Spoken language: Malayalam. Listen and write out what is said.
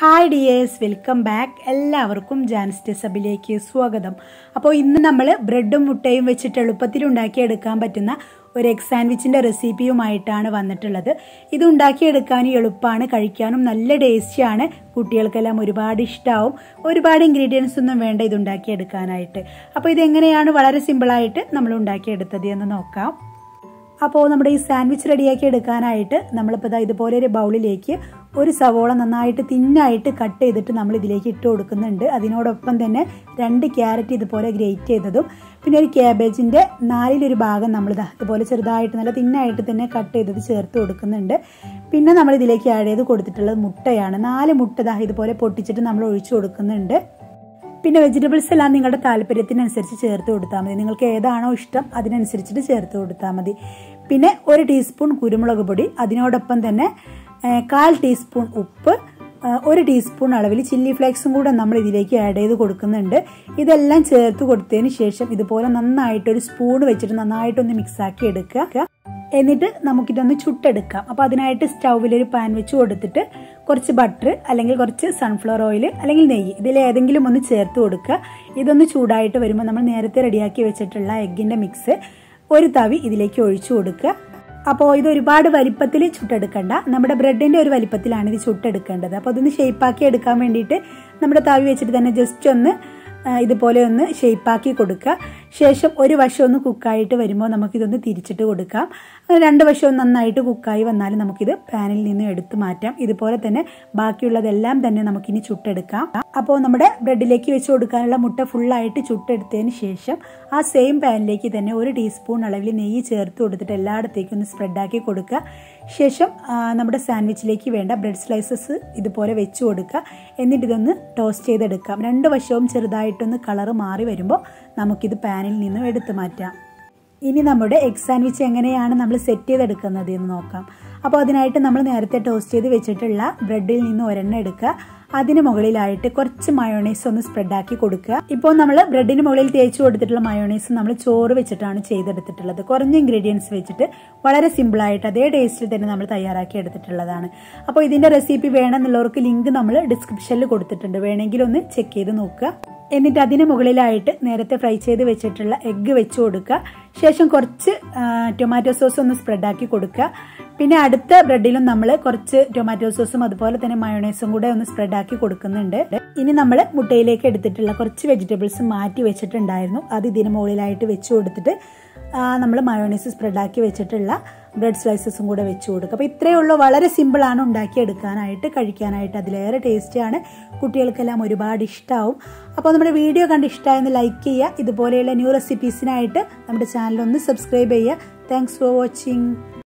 ഹായ് ഡിയേഴ്സ് വെൽക്കം ബാക്ക് എല്ലാവർക്കും ജാൻസ് സബിലേക്ക് സ്വാഗതം അപ്പോൾ ഇന്ന് നമ്മൾ ബ്രെഡും മുട്ടയും വെച്ചിട്ട് എളുപ്പത്തിൽ ഉണ്ടാക്കിയെടുക്കാൻ പറ്റുന്ന ഒരു എഗ് സാൻഡ്വിച്ചിൻ്റെ റെസിപ്പിയുമായിട്ടാണ് വന്നിട്ടുള്ളത് ഇത് ഉണ്ടാക്കിയെടുക്കാനും എളുപ്പമാണ് കഴിക്കാനും നല്ല ടേസ്റ്റിയാണ് കുട്ടികൾക്കെല്ലാം ഒരുപാട് ഇഷ്ടമാവും ഒരുപാട് ഇൻഗ്രീഡിയൻസ് ഒന്നും വേണ്ട ഇത് ഉണ്ടാക്കിയെടുക്കാനായിട്ട് അപ്പോൾ ഇതെങ്ങനെയാണ് വളരെ സിമ്പിളായിട്ട് നമ്മൾ ഉണ്ടാക്കിയെടുത്തത് എന്ന് നോക്കാം അപ്പോൾ നമ്മുടെ ഈ സാൻഡ്വിച്ച് റെഡിയാക്കി എടുക്കാനായിട്ട് നമ്മളിപ്പോൾ ഇതാ ഇതുപോലെ ഒരു ബൗളിലേക്ക് ഒരു സവോള നന്നായിട്ട് തിന്നായിട്ട് കട്ട് ചെയ്തിട്ട് നമ്മൾ ഇതിലേക്ക് ഇട്ട് കൊടുക്കുന്നുണ്ട് അതിനോടൊപ്പം തന്നെ രണ്ട് ക്യാരറ്റ് ഇതുപോലെ ഗ്രേറ്റ് ചെയ്തതും പിന്നെ ഒരു ക്യാബേജിൻ്റെ നാലിലൊരു ഭാഗം നമ്മൾ ഇതാ ഇതുപോലെ ചെറുതായിട്ട് നല്ല തിന്നായിട്ട് തന്നെ കട്ട് ചെയ്തത് ചേർത്ത് കൊടുക്കുന്നുണ്ട് പിന്നെ നമ്മൾ ഇതിലേക്ക് ആഡ് ചെയ്ത് കൊടുത്തിട്ടുള്ളത് മുട്ടയാണ് നാല് മുട്ട ഇതാ ഇതുപോലെ പൊട്ടിച്ചിട്ട് നമ്മൾ ഒഴിച്ചു കൊടുക്കുന്നുണ്ട് പിന്നെ വെജിറ്റബിൾസ് എല്ലാം നിങ്ങളുടെ താല്പര്യത്തിനനുസരിച്ച് ചേർത്ത് കൊടുത്താൽ മതി നിങ്ങൾക്ക് ഏതാണോ ഇഷ്ടം അതിനനുസരിച്ചിട്ട് ചേർത്ത് കൊടുത്താൽ മതി പിന്നെ ഒരു ടീസ്പൂൺ കുരുമുളക് പൊടി അതിനോടൊപ്പം തന്നെ കാൽ ടീസ്പൂൺ ഉപ്പ് ഒരു ടീസ്പൂൺ അളവിൽ ചില്ലി ഫ്ലേക്സും കൂടെ നമ്മൾ ഇതിലേക്ക് ആഡ് ചെയ്ത് കൊടുക്കുന്നുണ്ട് ഇതെല്ലാം ചേർത്ത് കൊടുത്തതിന് ശേഷം ഇതുപോലെ നന്നായിട്ട് ഒരു സ്പൂൺ വെച്ചിട്ട് നന്നായിട്ടൊന്ന് മിക്സ് ആക്കി എടുക്കുക എന്നിട്ട് നമുക്കിതൊന്ന് ചുട്ടെടുക്കാം അപ്പോൾ അതിനായിട്ട് സ്റ്റൗവിൽ ഒരു പാൻ വെച്ച് കൊടുത്തിട്ട് കുറച്ച് ബട്ടർ അല്ലെങ്കിൽ കുറച്ച് സൺഫ്ലവർ ഓയിൽ അല്ലെങ്കിൽ നെയ്യ് ഇതിൽ ഏതെങ്കിലും ഒന്ന് ചേർത്ത് കൊടുക്കുക ഇതൊന്ന് ചൂടായിട്ട് വരുമ്പോൾ നമ്മൾ നേരത്തെ റെഡിയാക്കി വെച്ചിട്ടുള്ള എഗ്ഗിൻ്റെ മിക്സ് ഒരു തവി ഇതിലേക്ക് ഒഴിച്ചു കൊടുക്കുക അപ്പോൾ ഇത് ഒരുപാട് വലിപ്പത്തിൽ ചുട്ടെടുക്കണ്ട നമ്മുടെ ബ്രെഡിൻ്റെ ഒരു വലിപ്പത്തിലാണ് ഇത് ചുട്ടെടുക്കേണ്ടത് അപ്പോൾ അതൊന്ന് ഷേപ്പാക്കി എടുക്കാൻ വേണ്ടിയിട്ട് നമ്മുടെ തവി വെച്ചിട്ട് തന്നെ ജസ്റ്റ് ഒന്ന് ഇതുപോലെ ഒന്ന് ഷേപ്പാക്കി കൊടുക്കുക ശേഷം ഒരു വശം ഒന്ന് കുക്കായിട്ട് വരുമ്പോൾ നമുക്കിതൊന്ന് തിരിച്ചിട്ട് കൊടുക്കാം രണ്ട് വശവും നന്നായിട്ട് കുക്കായി വന്നാൽ നമുക്കിത് പാനിൽ നിന്ന് എടുത്തു മാറ്റാം ഇതുപോലെ തന്നെ ബാക്കിയുള്ളതെല്ലാം തന്നെ നമുക്കിനി ചുട്ടെടുക്കാം അപ്പോൾ നമ്മുടെ ബ്രെഡിലേക്ക് വെച്ച് കൊടുക്കാനുള്ള മുട്ട ഫുള്ളായിട്ട് ചുട്ടെടുത്തതിന് ശേഷം ആ സെയിം പാനിലേക്ക് തന്നെ ഒരു ടീസ്പൂൺ അളവിൽ നെയ്യ് ചേർത്ത് കൊടുത്തിട്ട് എല്ലായിടത്തേക്കും ഒന്ന് സ്പ്രെഡാക്കി കൊടുക്കുക ശേഷം നമ്മുടെ സാൻഡ്വിച്ചിലേക്ക് വേണ്ട ബ്രെഡ് സ്ലൈസസ് ഇതുപോലെ വെച്ച് കൊടുക്കുക എന്നിട്ട് ഇതൊന്ന് ടോസ്റ്റ് ചെയ്തെടുക്കാം രണ്ട് വശവും ചെറുതായിട്ടൊന്ന് കളറ് മാറി വരുമ്പോൾ നമുക്കിത് പാനിൽ നിന്നും എടുത്തു മാറ്റാം ഇനി നമ്മുടെ എഗ് സാൻഡ്വിച്ച് എങ്ങനെയാണ് നമ്മൾ സെറ്റ് ചെയ്തെടുക്കുന്നത് എന്ന് നോക്കാം അപ്പോൾ അതിനായിട്ട് നമ്മൾ നേരത്തെ ടോസ്റ്റ് ചെയ്ത് വെച്ചിട്ടുള്ള ബ്രെഡിൽ നിന്ന് ഒരെണ്ണം എടുക്കുക അതിന് മുകളിലായിട്ട് കുറച്ച് മയോണൈസ് ഒന്ന് സ്പ്രെഡാക്കി കൊടുക്കുക ഇപ്പോൾ നമ്മൾ ബ്രെഡിന് മുകളിൽ തേച്ച് കൊടുത്തിട്ടുള്ള മയോണൈസ് നമ്മൾ ചോറ് വെച്ചിട്ടാണ് ചെയ്തെടുത്തിട്ടുള്ളത് കുറഞ്ഞ ഇൻഗ്രീഡിയൻസ് വെച്ചിട്ട് വളരെ സിമ്പിളായിട്ട് അതേ ടേസ്റ്റിൽ തന്നെ നമ്മൾ തയ്യാറാക്കി എടുത്തിട്ടുള്ളതാണ് അപ്പോൾ ഇതിൻ്റെ റെസിപ്പി വേണമെന്നുള്ളവർക്ക് ലിങ്ക് നമ്മൾ ഡിസ്ക്രിപ്ഷനിൽ കൊടുത്തിട്ടുണ്ട് വേണമെങ്കിൽ ഒന്ന് ചെക്ക് ചെയ്ത് നോക്കുക എന്നിട്ട് അതിന് മുകളിലായിട്ട് നേരത്തെ ഫ്രൈ ചെയ്ത് വെച്ചിട്ടുള്ള എഗ്ഗ് വെച്ച് കൊടുക്കുക ശേഷം കുറച്ച് ടൊമാറ്റോ സോസ് ഒന്ന് സ്പ്രെഡാക്കി കൊടുക്കുക പിന്നെ അടുത്ത ബ്രെഡിലും നമ്മൾ കുറച്ച് ടൊമാറ്റോ സോസും അതുപോലെ തന്നെ മയോണൈസും കൂടെ ഒന്ന് സ്പ്രെഡാക്കി കൊടുക്കുന്നുണ്ട് ഇനി നമ്മൾ മുട്ടയിലേക്ക് എടുത്തിട്ടുള്ള കുറച്ച് വെജിറ്റബിൾസ് മാറ്റി വെച്ചിട്ടുണ്ടായിരുന്നു അത് ഇതിന് മുകളിലായിട്ട് വെച്ച് കൊടുത്തിട്ട് നമ്മൾ മയോണൈസ് സ്പ്രെഡാക്കി വെച്ചിട്ടുള്ള ബ്രെഡ് സ്ലൈസസും കൂടെ വെച്ച് കൊടുക്കുക അപ്പോൾ ഇത്രയേ ഉള്ളൂ വളരെ സിമ്പിളാണ് ഉണ്ടാക്കിയെടുക്കാനായിട്ട് കഴിക്കാനായിട്ട് അതിലേറെ ടേസ്റ്റിയാണ് കുട്ടികൾക്കെല്ലാം ഒരുപാട് ഇഷ്ടമാവും അപ്പോൾ നമ്മുടെ വീഡിയോ കണ്ട് ഇഷ്ടമായെന്ന് ലൈക്ക് ചെയ്യുക ഇതുപോലെയുള്ള ന്യൂ റെസിപ്പീസിനായിട്ട് നമ്മുടെ ചാനൽ ഒന്ന് സബ്സ്ക്രൈബ് ചെയ്യുക താങ്ക്സ് ഫോർ വാച്ചിങ്